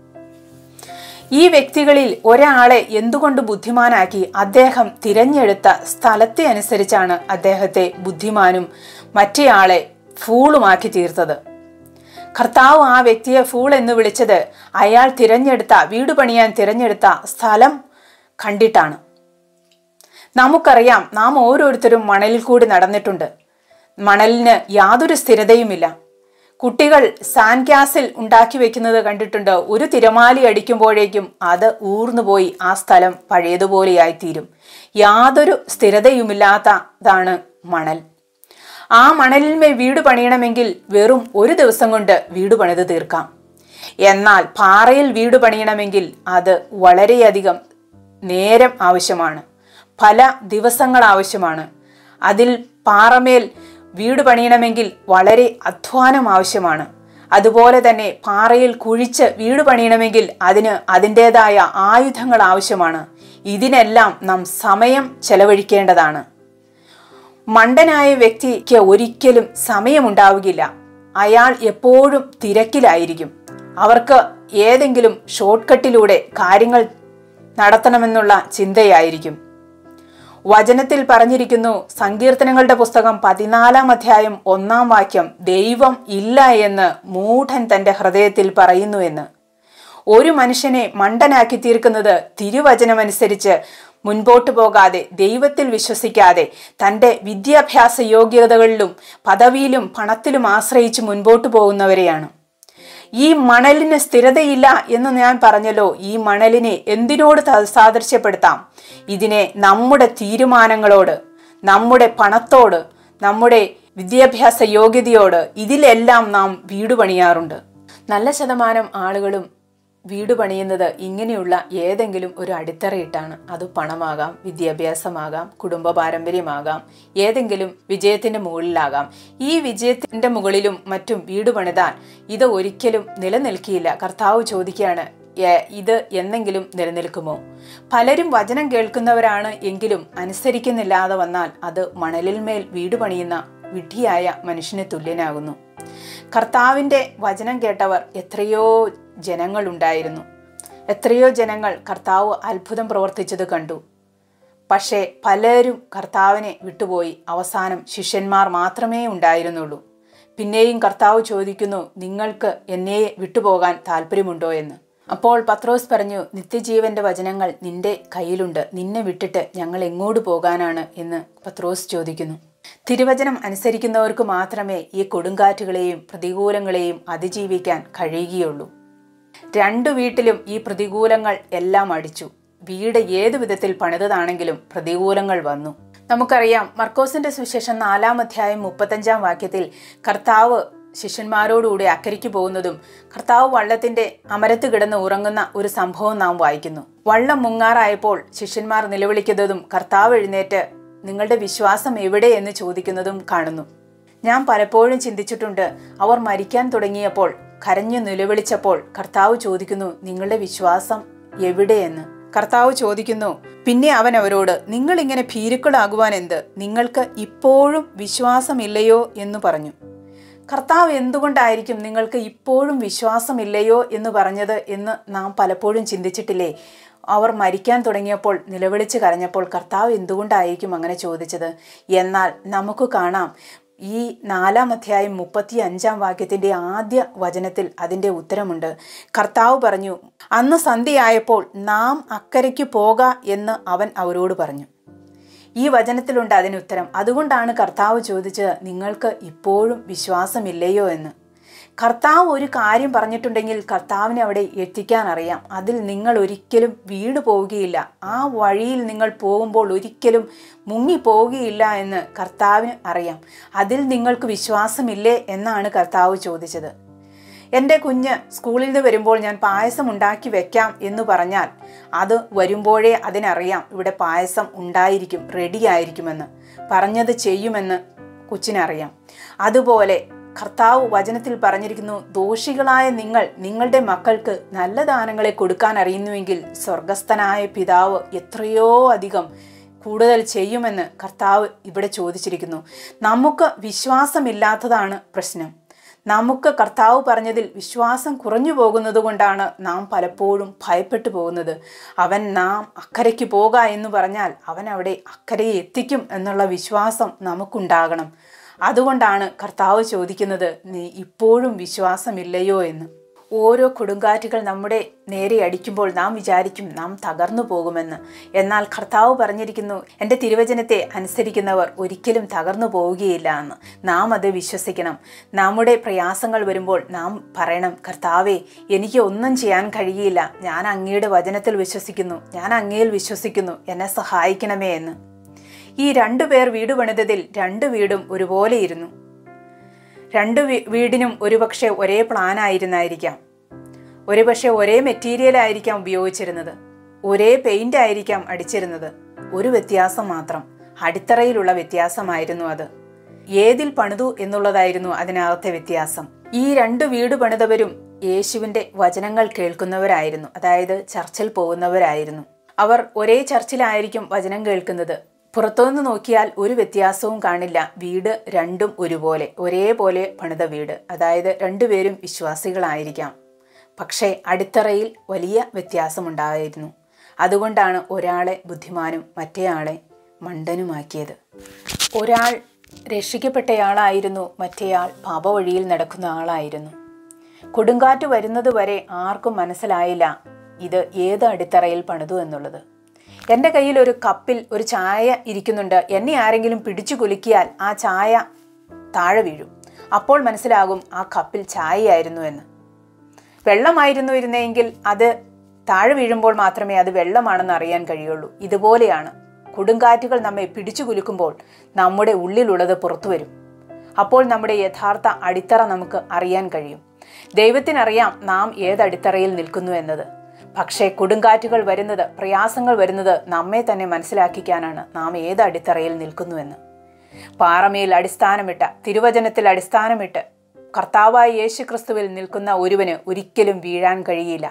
ഈ വ്യക്തികളിൽ ഒരാളെ എന്തുകൊണ്ട് ബുദ്ധിമാനാക്കി അദ്ദേഹം തിരഞ്ഞെടുത്ത സ്ഥലത്തെ അനുസരിച്ചാണ് അദ്ദേഹത്തെ ബുദ്ധിമാനും മറ്റേയാളെ ഫൂളുമാക്കി തീർത്തത് കർത്താവ് ആ വ്യക്തിയെ ഫൂൾ എന്ന് വിളിച്ചത് അയാൾ തിരഞ്ഞെടുത്ത വീട് പണിയാൻ തിരഞ്ഞെടുത്ത സ്ഥലം കണ്ടിട്ടാണ് നമുക്കറിയാം നാം ഓരോരുത്തരും മണലിൽ കൂടി നടന്നിട്ടുണ്ട് മണലിന് യാതൊരു സ്ഥിരതയുമില്ല കുട്ടികൾ സാൻഡ് ഗ്യാസിൽ ഉണ്ടാക്കി വെക്കുന്നത് കണ്ടിട്ടുണ്ട് ഒരു തിരമാലി അടിക്കുമ്പോഴേക്കും അത് ഊർന്നുപോയി ആ സ്ഥലം പഴയതുപോലെയായിത്തീരും യാതൊരു സ്ഥിരതയുമില്ലാത്തതാണ് മണൽ ആ മണലിന്മേൽ വീട് പണിയണമെങ്കിൽ വെറും ഒരു ദിവസം കൊണ്ട് വീട് പണിത് തീർക്കാം എന്നാൽ പാറയിൽ വീട് പണിയണമെങ്കിൽ അത് വളരെയധികം നേരം ആവശ്യമാണ് പല ദിവസങ്ങൾ ആവശ്യമാണ് അതിൽ പാറമേൽ വീട് പണിയണമെങ്കിൽ വളരെ അധ്വാനം ആവശ്യമാണ് അതുപോലെ തന്നെ പാറയിൽ കുഴിച്ച് വീട് പണിയണമെങ്കിൽ അതിന് അതിൻ്റെതായ ആയുധങ്ങൾ ആവശ്യമാണ് ഇതിനെല്ലാം നാം സമയം ചെലവഴിക്കേണ്ടതാണ് മണ്ടനായ വ്യക്തിക്ക് ഒരിക്കലും സമയമുണ്ടാവുകയില്ല അയാൾ എപ്പോഴും തിരക്കിലായിരിക്കും അവർക്ക് ഏതെങ്കിലും ഷോർട്ട് കട്ടിലൂടെ കാര്യങ്ങൾ നടത്തണമെന്നുള്ള ചിന്തയായിരിക്കും വചനത്തിൽ പറഞ്ഞിരിക്കുന്നു സങ്കീർത്തനങ്ങളുടെ പുസ്തകം പതിനാലാം അധ്യായം ഒന്നാം വാക്യം ദൈവം ഇല്ല എന്ന് മൂഢൻ തന്റെ ഹൃദയത്തിൽ പറയുന്നു എന്ന് ഒരു മനുഷ്യനെ മണ്ടനാക്കി തീർക്കുന്നത് തിരുവചനമനുസരിച്ച് മുൻപോട്ട് പോകാതെ ദൈവത്തിൽ വിശ്വസിക്കാതെ തൻ്റെ വിദ്യാഭ്യാസ യോഗ്യതകളിലും പദവിയിലും പണത്തിലും ആശ്രയിച്ച് മുൻപോട്ട് പോകുന്നവരെയാണ് ഈ മണലിന് സ്ഥിരതയില്ല എന്ന് ഞാൻ പറഞ്ഞല്ലോ ഈ മണലിനെ എന്തിനോട് ത- സാദൃശ്യപ്പെടുത്താം ഇതിനെ നമ്മുടെ തീരുമാനങ്ങളോട് നമ്മുടെ പണത്തോട് നമ്മുടെ വിദ്യാഭ്യാസ യോഗ്യതയോട് ഇതിലെല്ലാം നാം വീട് പണിയാറുണ്ട് നല്ല ശതമാനം ആളുകളും വീട് പണിയുന്നത് ഇങ്ങനെയുള്ള ഏതെങ്കിലും ഒരു അടിത്തറയിട്ടാണ് അത് പണമാകാം വിദ്യാഭ്യാസമാകാം കുടുംബ പാരമ്പര്യമാകാം ഏതെങ്കിലും വിജയത്തിന്റെ മുകളിലാകാം ഈ വിജയത്തിന്റെ മുകളിലും മറ്റും വീട് പണിതാൽ ഇത് ഒരിക്കലും നിലനിൽക്കില്ല കർത്താവ് ചോദിക്കുകയാണ് "ഏ- ഇത് എന്നെങ്കിലും നിലനിൽക്കുമോ പലരും വചനം കേൾക്കുന്നവരാണ് എങ്കിലും അനുസരിക്കുന്നില്ലാതെ വന്നാൽ അത് മണലിൽ മേൽ വീട് പണിയുന്ന വിഡ്ഢിയായ മനുഷ്യന് തുല്യനാകുന്നു കർത്താവിൻ്റെ വചനം കേട്ടവർ എത്രയോ ജനങ്ങളുണ്ടായിരുന്നു എത്രയോ ജനങ്ങൾ കർത്താവ് അത്ഭുതം പ്രവർത്തിച്ചത് കണ്ടു പക്ഷേ പലരും കർത്താവിനെ വിട്ടുപോയി അവസാനം ശിഷ്യന്മാർ മാത്രമേ ഉണ്ടായിരുന്നുള്ളൂ പിന്നെയും കർത്താവ് ചോദിക്കുന്നു നിങ്ങൾക്ക് എന്നെ വിട്ടുപോകാൻ താല്പര്യമുണ്ടോ എന്ന് അപ്പോൾ പത്രോസ് പറഞ്ഞു നിത്യജീവന്റെ വചനങ്ങൾ നിന്റെ കയ്യിലുണ്ട് നിന്നെ വിട്ടിട്ട് ഞങ്ങൾ എങ്ങോട്ട് പോകാനാണ് എന്ന് പത്രോസ് ചോദിക്കുന്നു തിരുവചനം അനുസരിക്കുന്നവർക്ക് മാത്രമേ ഈ കൊടുങ്കാറ്റുകളെയും പ്രതികൂലങ്ങളെയും അതിജീവിക്കാൻ കഴിയുകയുള്ളൂ രണ്ടു വീട്ടിലും ഈ പ്രതികൂലങ്ങൾ എല്ലാം അടിച്ചു വീട് ഏതു വിധത്തിൽ പണിതതാണെങ്കിലും പ്രതികൂലങ്ങൾ വന്നു നമുക്കറിയാം മർക്കോസിന്റെ സുവിശേഷം നാലാം അധ്യായം മുപ്പത്തഞ്ചാം വാക്യത്തിൽ കർത്താവ് ശിഷ്യന്മാരോടുകൂടി അക്കരയ്ക്ക് പോകുന്നതും കർത്താവ് വള്ളത്തിന്റെ അമരത്ത് കിടന്ന് ഉറങ്ങുന്ന ഒരു സംഭവം നാം വായിക്കുന്നു വള്ളം മുങ്ങാറായപ്പോൾ ശിഷ്യന്മാർ നിലവിളിക്കുന്നതും കർത്താവ് എഴുന്നേറ്റ് നിങ്ങളുടെ വിശ്വാസം എവിടെ എന്ന് ചോദിക്കുന്നതും കാണുന്നു ഞാൻ പലപ്പോഴും ചിന്തിച്ചിട്ടുണ്ട് അവർ മരിക്കാൻ തുടങ്ങിയപ്പോൾ കരഞ്ഞു നിലവിളിച്ചപ്പോൾ കർത്താവ് ചോദിക്കുന്നു നിങ്ങളുടെ വിശ്വാസം എവിടെയെന്ന് കർത്താവ് ചോദിക്കുന്നു പിന്നെ അവൻ അവരോട് നിങ്ങൾ ഇങ്ങനെ ഭീരുക്കളാകുവാൻ എന്ത് നിങ്ങൾക്ക് ഇപ്പോഴും വിശ്വാസമില്ലയോ എന്ന് പറഞ്ഞു കർത്താവ് എന്തുകൊണ്ടായിരിക്കും നിങ്ങൾക്ക് ഇപ്പോഴും വിശ്വാസമില്ലയോ എന്ന് പറഞ്ഞത് എന്ന് നാം പലപ്പോഴും ചിന്തിച്ചിട്ടില്ലേ അവർ മരിക്കാൻ തുടങ്ങിയപ്പോൾ നിലവിളിച്ച് കരഞ്ഞപ്പോൾ കർത്താവ് എന്തുകൊണ്ടായിരിക്കും അങ്ങനെ ചോദിച്ചത് എന്നാൽ നമുക്ക് കാണാം ഈ നാലാം അധ്യായം മുപ്പത്തി അഞ്ചാം വാക്യത്തിന്റെ ആദ്യ വചനത്തിൽ അതിന്റെ ഉത്തരമുണ്ട് കർത്താവ് പറഞ്ഞു അന്ന് സന്ധ്യയായപ്പോൾ നാം അക്കരയ്ക്ക് പോക എന്ന് അവൻ അവരോട് പറഞ്ഞു ഈ വചനത്തിലുണ്ട് അതിന് ഉത്തരം അതുകൊണ്ടാണ് കർത്താവ് ചോദിച്ചത് നിങ്ങൾക്ക് ഇപ്പോഴും വിശ്വാസമില്ലയോ എന്ന് കർത്താവ് ഒരു കാര്യം പറഞ്ഞിട്ടുണ്ടെങ്കിൽ കർത്താവിനെ അവിടെ എത്തിക്കാൻ അറിയാം അതിൽ നിങ്ങൾ ഒരിക്കലും വീട് പോവുകയില്ല ആ വഴിയിൽ നിങ്ങൾ പോകുമ്പോൾ ഒരിക്കലും മുങ്ങി പോവുകയില്ല എന്ന് കർത്താവിന് അറിയാം അതിൽ നിങ്ങൾക്ക് വിശ്വാസമില്ലേ എന്നാണ് കർത്താവ് ചോദിച്ചത് എൻ്റെ കുഞ്ഞ് സ്കൂളിൽ നിന്ന് വരുമ്പോൾ ഞാൻ പായസം ഉണ്ടാക്കി വെക്കാം എന്ന് പറഞ്ഞാൽ അത് വരുമ്പോഴേ അതിനറിയാം ഇവിടെ പായസം ഉണ്ടായിരിക്കും റെഡി ആയിരിക്കുമെന്ന് പറഞ്ഞത് ചെയ്യുമെന്ന് കൊച്ചിനറിയാം അതുപോലെ കർത്താവ് വചനത്തിൽ പറഞ്ഞിരിക്കുന്നു ദോഷികളായ നിങ്ങൾ നിങ്ങളുടെ മക്കൾക്ക് നല്ല ദാനങ്ങളെ കൊടുക്കാൻ അറിയുന്നുവെങ്കിൽ സ്വർഗസ്ഥനായ പിതാവ് എത്രയോ അധികം കൂടുതൽ ചെയ്യുമെന്ന് കർത്താവ് ഇവിടെ ചോദിച്ചിരിക്കുന്നു നമുക്ക് വിശ്വാസമില്ലാത്തതാണ് പ്രശ്നം നമുക്ക് കർത്താവ് പറഞ്ഞതിൽ വിശ്വാസം കുറഞ്ഞു പോകുന്നത് കൊണ്ടാണ് നാം പലപ്പോഴും ഭയപ്പെട്ടു പോകുന്നത് അവൻ നാം അക്കരയ്ക്ക് പോക എന്ന് പറഞ്ഞാൽ അവൻ അവിടെ അക്കരയെ എത്തിക്കും എന്നുള്ള വിശ്വാസം നമുക്കുണ്ടാകണം അതുകൊണ്ടാണ് കർത്താവ് ചോദിക്കുന്നത് നീ ഇപ്പോഴും വിശ്വാസമില്ലയോ എന്ന് ഓരോ കൊടുങ്കാറ്റുകൾ നമ്മുടെ നേരെ അടിക്കുമ്പോൾ നാം വിചാരിക്കും നാം തകർന്നു പോകുമെന്ന് എന്നാൽ കർത്താവ് പറഞ്ഞിരിക്കുന്നു എൻ്റെ തിരുവചനത്തെ അനുസരിക്കുന്നവർ ഒരിക്കലും തകർന്നു പോവുകയില്ല എന്ന് നാം അത് വിശ്വസിക്കണം നമ്മുടെ പ്രയാസങ്ങൾ വരുമ്പോൾ നാം പറയണം കർത്താവേ എനിക്ക് ഒന്നും ചെയ്യാൻ കഴിയില്ല ഞാൻ അങ്ങയുടെ വചനത്തിൽ വിശ്വസിക്കുന്നു ഞാൻ അങ്ങയിൽ വിശ്വസിക്കുന്നു എന്നെ സഹായിക്കണമേ എന്ന് ഈ രണ്ടു പേർ വീട് പണിതതിൽ രണ്ട് വീടും ഒരുപോലെ ഇരുന്നു രണ്ട് വീ- വീടിനും ഒരുപക്ഷെ ഒരേ പ്ലാനായിരുന്നായിരിക്കാം ഒരുപക്ഷെ ഒരേ മെറ്റീരിയൽ ആയിരിക്കാം ഉപയോഗിച്ചിരുന്നത് ഒരേ പെയിന്റ് ആയിരിക്കാം അടിച്ചിരുന്നത് ഒരു വ്യത്യാസം മാത്രം അടിത്തറയിലുള്ള വ്യത്യാസമായിരുന്നു അത് ഏതിൽ പണിതു എന്നുള്ളതായിരുന്നു അതിനകത്തെ വ്യത്യാസം ഈ രണ്ട് വീട് പണിതവരും യേശുവിന്റെ വചനങ്ങൾ കേൾക്കുന്നവരായിരുന്നു അതായത് ചർച്ചിൽ പോകുന്നവരായിരുന്നു അവർ ഒരേ ചർച്ചിലായിരിക്കും വചനം കേൾക്കുന്നത് പുറത്തുനിന്ന് നോക്കിയാൽ ഒരു വ്യത്യാസവും കാണില്ല വീട് രണ്ടും ഒരുപോലെ ഒരേപോലെ പണിത വീട് അതായത് രണ്ടുപേരും വിശ്വാസികളായിരിക്കാം പക്ഷേ അടിത്തറയിൽ വലിയ വ്യത്യാസമുണ്ടായിരുന്നു അതുകൊണ്ടാണ് ഒരാളെ ബുദ്ധിമാനും മറ്റേയാളെ മണ്ടനുമാക്കിയത് ഒരാൾ രക്ഷിക്കപ്പെട്ടയാളായിരുന്നു മറ്റേയാൾ പാപവഴിയിൽ നടക്കുന്ന ആളായിരുന്നു കൊടുങ്കാറ്റ് വരുന്നത് വരെ ആർക്കും മനസ്സിലായില്ല ഇത് ഏത് അടിത്തറയിൽ പണിതു എന്നുള്ളത് എൻ്റെ കയ്യിൽ ഒരു കപ്പിൽ ഒരു ചായ ഇരിക്കുന്നുണ്ട് എന്നെ ആരെങ്കിലും പിടിച്ചു കുലുക്കിയാൽ ആ ചായ താഴെ വീഴും അപ്പോൾ മനസ്സിലാകും ആ കപ്പിൽ ചായയായിരുന്നു എന്ന് വെള്ളമായിരുന്നു ഇരുന്നെങ്കിൽ അത് താഴെ വീഴുമ്പോൾ മാത്രമേ അത് വെള്ളമാണെന്ന് അറിയാൻ കഴിയുള്ളൂ ഇതുപോലെയാണ് കൊടുങ്കാറ്റുകൾ നമ്മെ പിടിച്ചു കുലുക്കുമ്പോൾ നമ്മുടെ ഉള്ളിലുള്ളത് പുറത്തു വരും അപ്പോൾ നമ്മുടെ യഥാർത്ഥ അടിത്തറ നമുക്ക് അറിയാൻ കഴിയും ദൈവത്തിനറിയാം നാം ഏത് അടിത്തറയിൽ നിൽക്കുന്നു എന്നത് പക്ഷേ കൊടുങ്കാറ്റുകൾ വരുന്നത് പ്രയാസങ്ങൾ വരുന്നത് നമ്മെ തന്നെ മനസ്സിലാക്കിക്കാനാണ് നാം ഏത് അടിത്തറയിൽ നിൽക്കുന്നുവെന്ന് പാറമേൽ അടിസ്ഥാനമിട്ട തിരുവചനത്തിൽ അടിസ്ഥാനമിട്ട് കർത്താവായ യേശു ക്രിസ്തുവിൽ നിൽക്കുന്ന ഒരുവന് ഒരിക്കലും വീഴാൻ കഴിയില്ല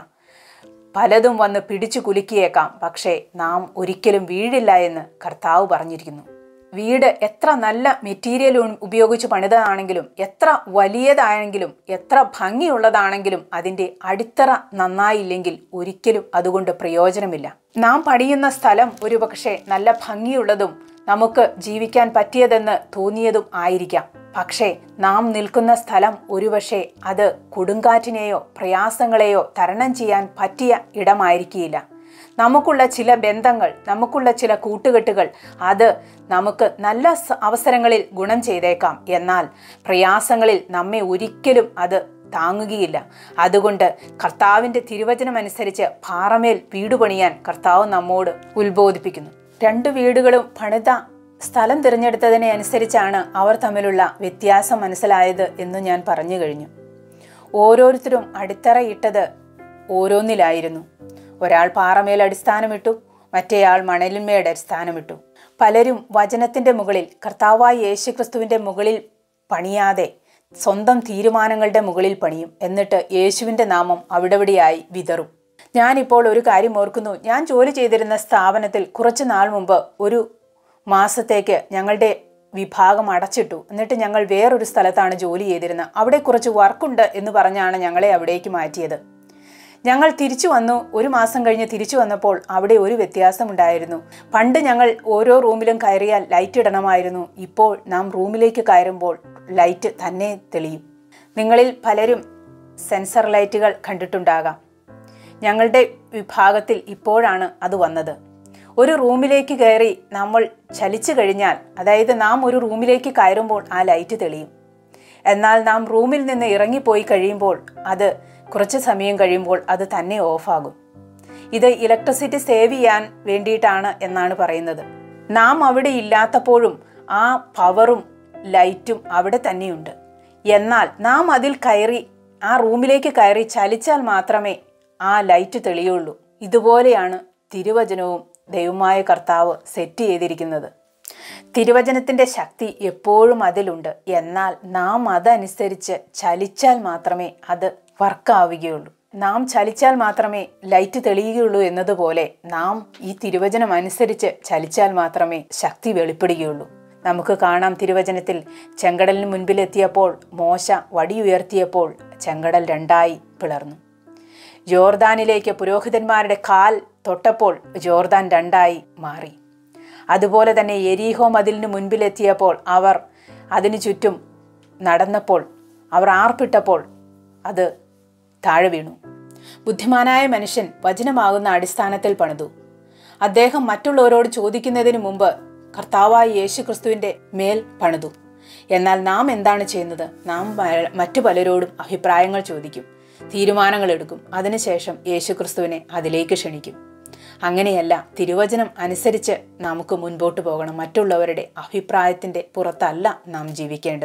പലതും വന്ന് പിടിച്ചു കുലുക്കിയേക്കാം പക്ഷേ നാം ഒരിക്കലും വീഴില്ല എന്ന് കർത്താവ് പറഞ്ഞിരിക്കുന്നു വീട് എത്ര നല്ല മെറ്റീരിയൽ ഉപയോഗിച്ച് പണിതതാണെങ്കിലും എത്ര വലിയതാണെങ്കിലും എത്ര ഭംഗിയുള്ളതാണെങ്കിലും അതിൻ്റെ അടിത്തറ നന്നായില്ലെങ്കിൽ ഒരിക്കലും അതുകൊണ്ട് പ്രയോജനമില്ല നാം പണിയുന്ന സ്ഥലം ഒരുപക്ഷെ നല്ല ഭംഗിയുള്ളതും നമുക്ക് ജീവിക്കാൻ പറ്റിയതെന്ന് തോന്നിയതും ആയിരിക്കാം പക്ഷേ നാം നിൽക്കുന്ന സ്ഥലം ഒരുപക്ഷെ അത് കൊടുങ്കാറ്റിനെയോ പ്രയാസങ്ങളെയോ തരണം ചെയ്യാൻ പറ്റിയ ഇടമായിരിക്കില്ല നമുക്കുള്ള ചില ബന്ധങ്ങൾ നമുക്കുള്ള ചില കൂട്ടുകെട്ടുകൾ അത് നമുക്ക് നല്ല സ- അവസരങ്ങളിൽ ഗുണം ചെയ്തേക്കാം എന്നാൽ പ്രയാസങ്ങളിൽ നമ്മെ ഒരിക്കലും അത് താങ്ങുകയില്ല അതുകൊണ്ട് കർത്താവിൻ്റെ തിരുവചനം അനുസരിച്ച് പാറമേൽ വീട് പണിയാൻ കർത്താവ് നമ്മോട് ഉത്ബോധിപ്പിക്കുന്നു രണ്ട് വീടുകളും പണിത സ്ഥലം തിരഞ്ഞെടുത്തതിനെ അനുസരിച്ചാണ് അവർ തമ്മിലുള്ള വ്യത്യാസം മനസ്സിലായത് എന്ന് ഞാൻ പറഞ്ഞു കഴിഞ്ഞു ഓരോരുത്തരും അടിത്തറയിട്ടത് ഓരോന്നിലായിരുന്നു ഒരാൾ പാറമേൽ അടിസ്ഥാനമിട്ടു മറ്റേയാൾ മണലിന്മേൽ അടിസ്ഥാനമിട്ടു പലരും വചനത്തിന്റെ മുകളിൽ കർത്താവായ യേശുക്രിസ്തുവിന്റെ മുകളിൽ പണിയാതെ സ്വന്തം തീരുമാനങ്ങളുടെ മുകളിൽ പണിയും എന്നിട്ട് യേശുവിന്റെ നാമം അവിടെവിടെയായി വിതറും ഞാനിപ്പോൾ ഒരു കാര്യം ഓർക്കുന്നു ഞാൻ ജോലി ചെയ്തിരുന്ന സ്ഥാപനത്തിൽ കുറച്ചു നാൾ മുമ്പ് ഒരു മാസത്തേക്ക് ഞങ്ങളുടെ വിഭാഗം അടച്ചിട്ടു എന്നിട്ട് ഞങ്ങൾ വേറൊരു സ്ഥലത്താണ് ജോലി ചെയ്തിരുന്നത് അവിടെ കുറച്ച് വർക്കുണ്ട് എന്ന് പറഞ്ഞാണ് ഞങ്ങളെ അവിടേക്ക് മാറ്റിയത് ഞങ്ങൾ തിരിച്ചു വന്നു ഒരു മാസം കഴിഞ്ഞ് തിരിച്ചു വന്നപ്പോൾ അവിടെ ഒരു വ്യത്യാസമുണ്ടായിരുന്നു പണ്ട് ഞങ്ങൾ ഓരോ റൂമിലും കയറിയാൽ ലൈറ്റ് ഇടണമായിരുന്നു ഇപ്പോൾ നാം റൂമിലേക്ക് കയറുമ്പോൾ ലൈറ്റ് തന്നെ തെളിയും നിങ്ങളിൽ പലരും സെൻസർ ലൈറ്റുകൾ കണ്ടിട്ടുണ്ടാകാം ഞങ്ങളുടെ വിഭാഗത്തിൽ ഇപ്പോഴാണ് അത് വന്നത് ഒരു റൂമിലേക്ക് കയറി നമ്മൾ ചലിച്ചു കഴിഞ്ഞാൽ അതായത് നാം ഒരു റൂമിലേക്ക് കയറുമ്പോൾ ആ ലൈറ്റ് തെളിയും എന്നാൽ നാം റൂമിൽ നിന്ന് ഇറങ്ങിപ്പോയി കഴിയുമ്പോൾ അത് കുറച്ച് സമയം കഴിയുമ്പോൾ അത് തന്നെ ഓഫാകും ഇത് ഇലക്ട്രിസിറ്റി സേവ് ചെയ്യാൻ വേണ്ടിയിട്ടാണ് എന്നാണ് പറയുന്നത് നാം അവിടെ ഇല്ലാത്തപ്പോഴും ആ പവറും ലൈറ്റും അവിടെ തന്നെയുണ്ട് എന്നാൽ നാം അതിൽ കയറി ആ റൂമിലേക്ക് കയറി ചലിച്ചാൽ മാത്രമേ ആ ലൈറ്റ് തെളിയുള്ളൂ ഇതുപോലെയാണ് തിരുവചനവും ദൈവമായ കർത്താവ് സെറ്റ് ചെയ്തിരിക്കുന്നത് തിരുവചനത്തിന്റെ ശക്തി എപ്പോഴും അതിലുണ്ട് എന്നാൽ നാം അതനുസരിച്ച് ചലിച്ചാൽ മാത്രമേ അത് വർക്കാവുകയുള്ളൂ നാം ചലിച്ചാൽ മാത്രമേ ലൈറ്റ് തെളിയുകയുള്ളൂ എന്നതുപോലെ നാം ഈ തിരുവചനം അനുസരിച്ച് ചലിച്ചാൽ മാത്രമേ ശക്തി വെളിപ്പെടുകയുള്ളൂ നമുക്ക് കാണാം തിരുവചനത്തിൽ ചെങ്കടലിന് മുൻപിലെത്തിയപ്പോൾ മോശ വടി ഉയർത്തിയപ്പോൾ ചെങ്കടൽ രണ്ടായി പിളർന്നു ജോർദാനിലേക്ക് പുരോഹിതന്മാരുടെ കാൽ തൊട്ടപ്പോൾ ജോർദാൻ രണ്ടായി മാറി അതുപോലെ തന്നെ എരീഹോ മതിലിന് മുൻപിലെത്തിയപ്പോൾ അവർ അതിനു ചുറ്റും നടന്നപ്പോൾ അവർ ആർപ്പിട്ടപ്പോൾ അത് താഴെ വീണു ബുദ്ധിമാനായ മനുഷ്യൻ വചനമാകുന്ന അടിസ്ഥാനത്തിൽ പണിതു അദ്ദേഹം മറ്റുള്ളവരോട് ചോദിക്കുന്നതിന് മുമ്പ് കർത്താവായ യേശു ക്രിസ്തുവിൻ്റെ മേൽ പണിതു എന്നാൽ നാം എന്താണ് ചെയ്യുന്നത് നാം മ- മറ്റു പലരോടും അഭിപ്രായങ്ങൾ ചോദിക്കും തീരുമാനങ്ങൾ എടുക്കും അതിനുശേഷം യേശു ക്രിസ്തുവിനെ അതിലേക്ക് ക്ഷണിക്കും അങ്ങനെയല്ല തിരുവചനം അനുസരിച്ച് നമുക്ക് മുൻപോട്ട് പോകണം മറ്റുള്ളവരുടെ അഭിപ്രായത്തിൻ്റെ പുറത്തല്ല നാം ജീവിക്കേണ്ടത്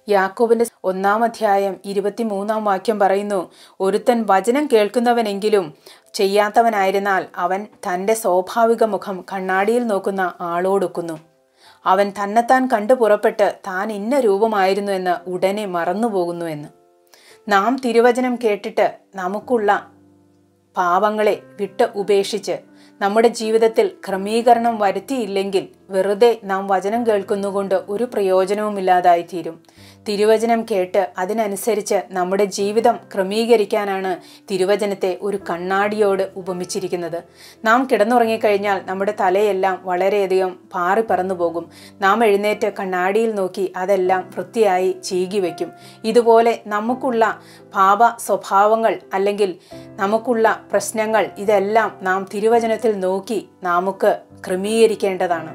യാക്കോബിന്റെ ഒന്നാം അധ്യായം ഇരുപത്തിമൂന്നാം വാക്യം പറയുന്നു ഒരുത്തൻ വചനം കേൾക്കുന്നവനെങ്കിലും ചെയ്യാത്തവനായിരുന്നാൽ അവൻ തൻ്റെ സ്വാഭാവിക മുഖം കണ്ണാടിയിൽ നോക്കുന്ന ആളോടൊക്കുന്നു അവൻ തന്നെത്താൻ കണ്ടു പുറപ്പെട്ട് താൻ ഇന്ന രൂപമായിരുന്നു എന്ന് ഉടനെ മറന്നുപോകുന്നു എന്ന് നാം തിരുവചനം കേട്ടിട്ട് നമുക്കുള്ള പാപങ്ങളെ വിട്ട് ഉപേക്ഷിച്ച് നമ്മുടെ ജീവിതത്തിൽ ക്രമീകരണം വരുത്തിയില്ലെങ്കിൽ വെറുതെ നാം വചനം കേൾക്കുന്നുകൊണ്ട് ഒരു പ്രയോജനവുമില്ലാതായി തീരും തിരുവചനം കേട്ട് അതിനനുസരിച്ച് നമ്മുടെ ജീവിതം ക്രമീകരിക്കാനാണ് തിരുവചനത്തെ ഒരു കണ്ണാടിയോട് ഉപമിച്ചിരിക്കുന്നത് നാം കിടന്നുറങ്ങിക്കഴിഞ്ഞാൽ നമ്മുടെ തലയെല്ലാം വളരെയധികം പാറി പറന്നു പോകും നാം എഴുന്നേറ്റ് കണ്ണാടിയിൽ നോക്കി അതെല്ലാം വൃത്തിയായി ചീകി വയ്ക്കും ഇതുപോലെ നമുക്കുള്ള പാപ സ്വഭാവങ്ങൾ അല്ലെങ്കിൽ നമുക്കുള്ള പ്രശ്നങ്ങൾ ഇതെല്ലാം നാം തിരുവചനത്തിൽ നോക്കി നമുക്ക് ക്രമീകരിക്കേണ്ടതാണ്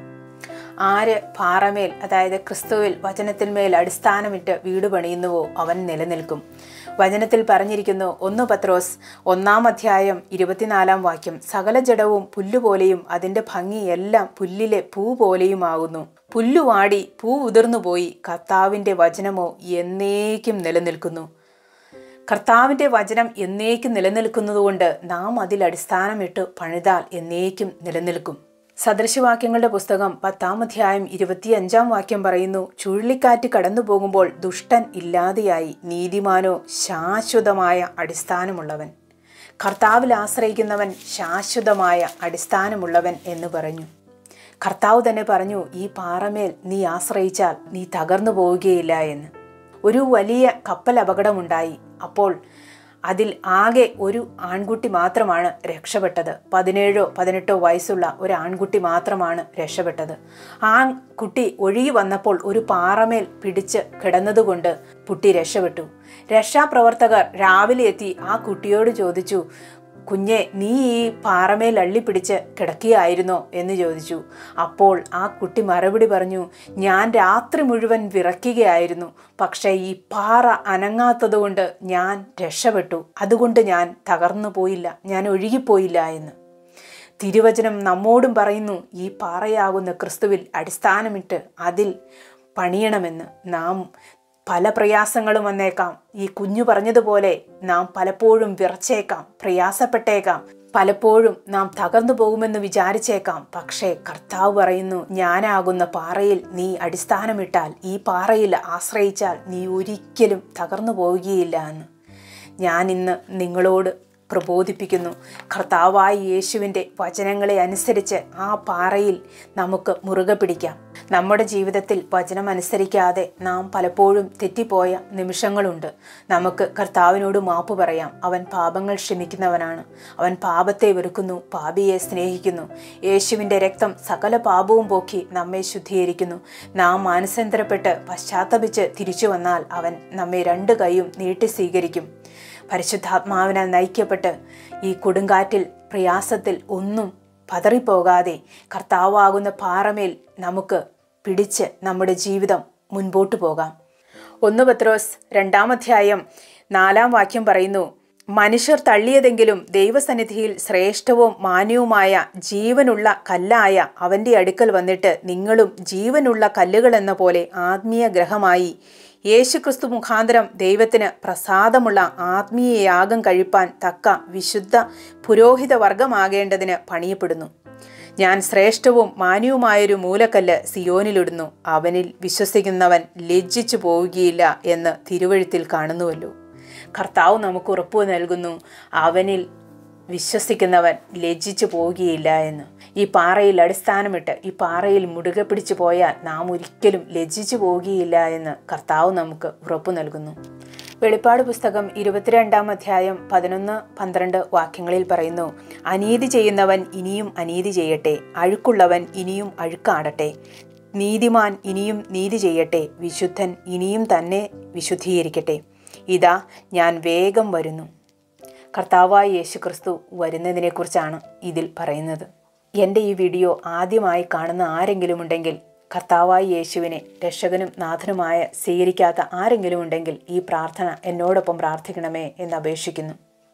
ആര് പാറമേൽ അതായത് ക്രിസ്തുവിൽ വചനത്തിന്മേൽ അടിസ്ഥാനമിട്ട് വീട് പണിയുന്നുവോ അവൻ നിലനിൽക്കും വചനത്തിൽ പറഞ്ഞിരിക്കുന്നു ഒന്ന് പത്രോസ് ഒന്നാം അധ്യായം ഇരുപത്തിനാലാം വാക്യം സകല ജഡവും പുല്ലുപോലെയും അതിൻ്റെ ഭംഗി എല്ലാം പുല്ലിലെ പൂ പോലെയുമാകുന്നു പുല്ലുവാടി പൂ ഉതിർന്നുപോയി കർത്താവിൻ്റെ വചനമോ എന്നേക്കും നിലനിൽക്കുന്നു കർത്താവിൻ്റെ വചനം എന്നേക്കും നിലനിൽക്കുന്നതുകൊണ്ട് നാം അതിൽ അടിസ്ഥാനമിട്ട് പണിതാൽ എന്നേക്കും നിലനിൽക്കും സദൃശവാക്യങ്ങളുടെ പുസ്തകം പത്താം അധ്യായം ഇരുപത്തിയഞ്ചാം വാക്യം പറയുന്നു ചുഴലിക്കാറ്റ് കടന്നു പോകുമ്പോൾ ദുഷ്ടൻ ഇല്ലാതെയായി നീതിമാനോ ശാശ്വതമായ അടിസ്ഥാനമുള്ളവൻ കർത്താവിൽ ആശ്രയിക്കുന്നവൻ ശാശ്വതമായ അടിസ്ഥാനമുള്ളവൻ എന്ന് പറഞ്ഞു കർത്താവ് തന്നെ പറഞ്ഞു ഈ പാറമേൽ നീ ആശ്രയിച്ചാൽ നീ തകർന്നു പോവുകയില്ല എന്ന് ഒരു വലിയ കപ്പൽ അപകടമുണ്ടായി അപ്പോൾ അതിൽ ആകെ ഒരു ആൺകുട്ടി മാത്രമാണ് രക്ഷപ്പെട്ടത് പതിനേഴോ പതിനെട്ടോ വയസ്സുള്ള ഒരു ആൺകുട്ടി മാത്രമാണ് രക്ഷപ്പെട്ടത് ആ കുട്ടി ഒഴുകി വന്നപ്പോൾ ഒരു പാറമേൽ പിടിച്ച് കിടന്നതുകൊണ്ട് കുട്ടി രക്ഷപ്പെട്ടു രക്ഷാപ്രവർത്തകർ രാവിലെ എത്തി ആ കുട്ടിയോട് ചോദിച്ചു കുഞ്ഞെ നീ ഈ പാറമേൽ അള്ളിപ്പിടിച്ച് കിടക്കുകയായിരുന്നോ എന്ന് ചോദിച്ചു അപ്പോൾ ആ കുട്ടി മറുപടി പറഞ്ഞു ഞാൻ രാത്രി മുഴുവൻ വിറയ്ക്കുകയായിരുന്നു പക്ഷേ ഈ പാറ അനങ്ങാത്തതുകൊണ്ട് ഞാൻ രക്ഷപ്പെട്ടു അതുകൊണ്ട് ഞാൻ തകർന്നു പോയില്ല ഞാൻ ഒഴുകിപ്പോയില്ല എന്ന് തിരുവചനം നമ്മോടും പറയുന്നു ഈ പാറയാകുന്ന ക്രിസ്തുവിൽ അടിസ്ഥാനമിട്ട് അതിൽ പണിയണമെന്ന് നാം പല പ്രയാസങ്ങളും വന്നേക്കാം ഈ കുഞ്ഞു പറഞ്ഞതുപോലെ നാം പലപ്പോഴും വിറച്ചേക്കാം പ്രയാസപ്പെട്ടേക്കാം പലപ്പോഴും നാം തകർന്നു പോകുമെന്ന് വിചാരിച്ചേക്കാം പക്ഷേ കർത്താവ് പറയുന്നു ഞാനാകുന്ന പാറയിൽ നീ അടിസ്ഥാനമിട്ടാൽ ഈ പാറയിൽ ആശ്രയിച്ചാൽ നീ ഒരിക്കലും തകർന്നു പോവുകയില്ല എന്ന് ഞാൻ ഇന്ന് നിങ്ങളോട് പ്രബോധിപ്പിക്കുന്നു കർത്താവായ യേശുവിൻ്റെ വചനങ്ങളെ അനുസരിച്ച് ആ പാറയിൽ നമുക്ക് മുറുകെ പിടിക്കാം നമ്മുടെ ജീവിതത്തിൽ വചനം അനുസരിക്കാതെ നാം പലപ്പോഴും തെറ്റിപ്പോയ നിമിഷങ്ങളുണ്ട് നമുക്ക് കർത്താവിനോട് മാപ്പ് പറയാം അവൻ പാപങ്ങൾ ക്ഷമിക്കുന്നവനാണ് അവൻ പാപത്തെ വെറുക്കുന്നു പാപിയെ സ്നേഹിക്കുന്നു യേശുവിൻ്റെ രക്തം സകല പാപവും പോക്കി നമ്മെ ശുദ്ധീകരിക്കുന്നു നാം മാനസാന്തരപ്പെട്ട് പശ്ചാത്തപിച്ച് തിരിച്ചു വന്നാൽ അവൻ നമ്മെ രണ്ട് കൈയും നീട്ടി സ്വീകരിക്കും പരിശുദ്ധാത്മാവിനാൽ നയിക്കപ്പെട്ട് ഈ കൊടുങ്കാറ്റിൽ പ്രയാസത്തിൽ ഒന്നും പതറിപ്പോകാതെ കർത്താവാകുന്ന പാറമേൽ നമുക്ക് പിടിച്ച് നമ്മുടെ ജീവിതം മുൻപോട്ട് പോകാം ഒന്ന് പത്രോസ് രണ്ടാം അധ്യായം നാലാം വാക്യം പറയുന്നു മനുഷ്യർ തള്ളിയതെങ്കിലും ദൈവസന്നിധിയിൽ ശ്രേഷ്ഠവും മാന്യവുമായ ജീവനുള്ള കല്ലായ അവൻ്റെ അടുക്കൽ വന്നിട്ട് നിങ്ങളും ജീവനുള്ള കല്ലുകൾ എന്ന പോലെ ആത്മീയ ഗ്രഹമായി യേശുക്രിസ്തു മുഖാന്തരം ദൈവത്തിന് പ്രസാദമുള്ള ആത്മീയ യാഗം കഴിപ്പാൻ തക്ക വിശുദ്ധ പുരോഹിത വർഗമാകേണ്ടതിന് പണിയപ്പെടുന്നു ഞാൻ ശ്രേഷ്ഠവും മാന്യവുമായൊരു മൂലക്കല്ല് സിയോനിലിടുന്നു അവനിൽ വിശ്വസിക്കുന്നവൻ ലജ്ജിച്ചു പോവുകയില്ല എന്ന് തിരുവഴുത്തിൽ കാണുന്നുവല്ലോ കർത്താവ് നമുക്ക് ഉറപ്പു നൽകുന്നു അവനിൽ വിശ്വസിക്കുന്നവൻ ലജ്ജിച്ചു പോവുകയില്ല എന്ന് ഈ പാറയിൽ അടിസ്ഥാനമിട്ട് ഈ പാറയിൽ മുടുകെ പിടിച്ചു പോയാൽ നാം ഒരിക്കലും ലജ്ജിച്ചു പോവുകയില്ല എന്ന് കർത്താവ് നമുക്ക് ഉറപ്പു നൽകുന്നു വെളിപ്പാട് പുസ്തകം ഇരുപത്തിരണ്ടാം അധ്യായം പതിനൊന്ന് പന്ത്രണ്ട് വാക്യങ്ങളിൽ പറയുന്നു അനീതി ചെയ്യുന്നവൻ ഇനിയും അനീതി ചെയ്യട്ടെ അഴുക്കുള്ളവൻ ഇനിയും അഴുക്കാടട്ടെ നീതിമാൻ ഇനിയും നീതി ചെയ്യട്ടെ വിശുദ്ധൻ ഇനിയും തന്നെ വിശുദ്ധീകരിക്കട്ടെ ഇതാ ഞാൻ വേഗം വരുന്നു കർത്താവായ യേശു ക്രിസ്തു വരുന്നതിനെക്കുറിച്ചാണ് ഇതിൽ പറയുന്നത് എൻ്റെ ഈ വീഡിയോ ആദ്യമായി കാണുന്ന ആരെങ്കിലും ഉണ്ടെങ്കിൽ കർത്താവായ യേശുവിനെ രക്ഷകനും നാഥനുമായ സ്വീകരിക്കാത്ത ആരെങ്കിലും ഉണ്ടെങ്കിൽ ഈ പ്രാർത്ഥന എന്നോടൊപ്പം പ്രാർത്ഥിക്കണമേ എന്ന് അപേക്ഷിക്കുന്നു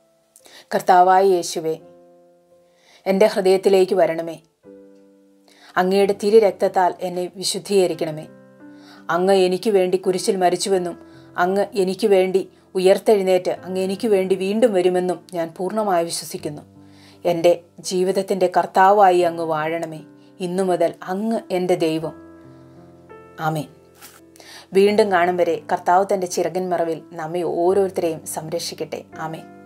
കർത്താവായ യേശുവെ എൻ്റെ ഹൃദയത്തിലേക്ക് വരണമേ അങ്ങയുടെ തിരു രക്തത്താൽ എന്നെ വിശുദ്ധീകരിക്കണമേ അങ്ങ് എനിക്ക് വേണ്ടി കുരിശിൽ മരിച്ചുവെന്നും അങ്ങ് എനിക്ക് വേണ്ടി ഉയർത്തെഴുന്നേറ്റ് അങ്ങ് എനിക്ക് വേണ്ടി വീണ്ടും വരുമെന്നും ഞാൻ പൂർണ്ണമായി വിശ്വസിക്കുന്നു എൻ്റെ ജീവിതത്തിൻ്റെ കർത്താവായി അങ്ങ് വാഴണമേ ഇന്നു മുതൽ അങ്ങ് എൻ്റെ ദൈവം ആമേൻ വീണ്ടും കാണും വരെ കർത്താവ് തൻ്റെ ചിറകൻ മറവിൽ നമ്മെ ഓരോരുത്തരെയും സംരക്ഷിക്കട്ടെ ആമേൻ